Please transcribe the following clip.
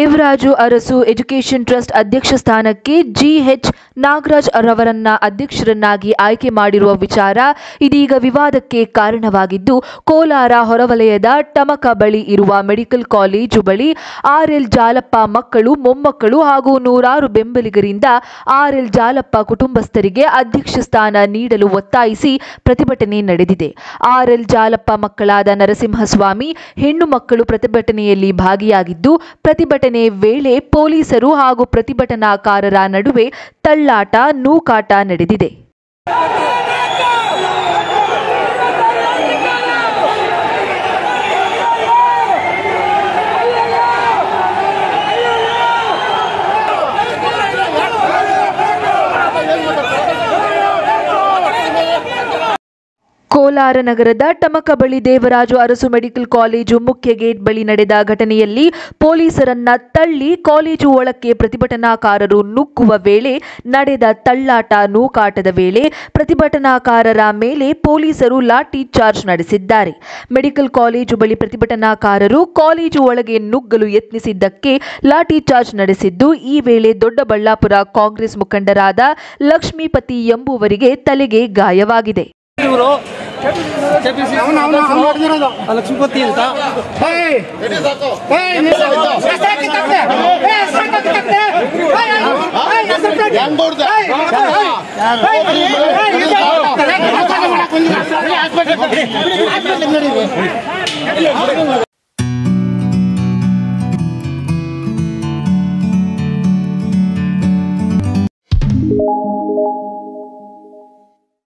Devaraju Arasu education trust ಅಧ್ಯಕ್ಷ ಸ್ಥಾನಕ್ಕೆ GH Nagaraj ರವರನ್ನ ಅಧ್ಯಕ್ಷರನ್ನಾಗಿ ಆಯ್ಕೆ ಮಾಡಿರುವ ವಿಚಾರ ಇದೀಗ ವಿವಾದಕ್ಕೆ ಕಾರಣವಾಗಿದ್ದು ಕೋಲಾರ ಹೊರವಲಯದ ಟಮಕ ಬಳಿ ಇರುವ ಮೆಡಿಕಲ್ ಕಾಲೇಜು ಬಳಿ ಆರ್ಎಲ್ ಜಾಲಪ್ಪ ಮಕ್ಕಳು ಮೊಮ್ಮಕ್ಕಳು ಹಾಗೂ ನೂರಾರು ಬೆಂಬಲಿಗರಿಂದ ಆರ್ಎಲ್ ಜಾಲಪ್ಪ ಕುಟುಂಬಸ್ಥರಿಗೆ ಅಧ್ಯಕ್ಷ ಸ್ಥಾನ ನೀಡಲು ಒತ್ತಾಯಿಸಿ ಪ್ರತಿಭಟನೆ ನಡೆದಿದೆ ಆರ್ಎಲ್ ಜಾಲಪ್ಪ ಮಕ್ಕಳಾದ ನರಸಿಂಹಸ್ವಾಮಿ ಹೆಣ್ಣು ಮಕ್ಕಳು ಪ್ರತಿಭಟನೆಯಲ್ಲಿ ಭಾಗಿಯಾಗಿದ್ದು ಪ್ರತಿಭಟನೆ ವೇಳೆ ಪೊಲೀಸರು ಹಾಗೂ ಪ್ರತಿಭಟನಾಕಾರರ ನಡುವೆ ತಳ್ಳಾಟ ನೂಕಾಟ ನಡೆದಿದೆ ಕೋಲಾರ ನಗರದ ಟಮಕ ಬಳಿ ದೇವರಾಜು ಅರಸು ಮೆಡಿಕಲ್ ಕಾಲೇಜು ಮುಖ್ಯ ಗೇಟ್ ಬಳಿ ನಡೆದ ಘಟನೆಯಲ್ಲಿ ಪೊಲೀಸರನ್ನ ತಳ್ಳಿ ಕಾಲೇಜು ಒಳಕ್ಕೆ ಪ್ರತಿಭಟನಾಕಾರರು ನುಗ್ಗುವ ವೇಳೆ ನಡೆದ ತಳ್ಳಾಟ ನೂಕಾಟದ ವೇಳೆ ಪ್ರತಿಭಟನಾಕಾರರ ಮೇಲೆ ಪೊಲೀಸರು ಲಾಠಿ ಚಾರ್ಜ್ ನಡೆಸಿದ್ದಾರೆ ಮೆಡಿಕಲ್ ಕಾಲೇಜು ಬಳಿ ಪ್ರತಿಭಟನಾಕಾರರು ಕಾಲೇಜು ಒಳಗೆ ನುಗ್ಗಲು ಯತ್ನಿಸಿದ್ದಕ್ಕೆ ಲಾಠಿ ಚಾರ್ಜ್ ನಡೆಸಿದ್ದು ಈ ವೇಳೆ ದೊಡ್ಡಬಳ್ಳಾಪುರ ಕಾಂಗ್ರೆಸ್ ಮುಖಂಡರಾದ ಲಕ್ಷ್ಮೀಪತಿ ಎಂಬುವರಿಗೆ ತಲೆಗೆ ಗಾಯವಾಗಿದೆ ಇವರು ಲಕ್ಷ್ಮೀಪತಿ ಅಂತ ಹೆಂಗ್ ಹೊಡ್ದೆ? ಹಾಸ್ಪಿಟಲ್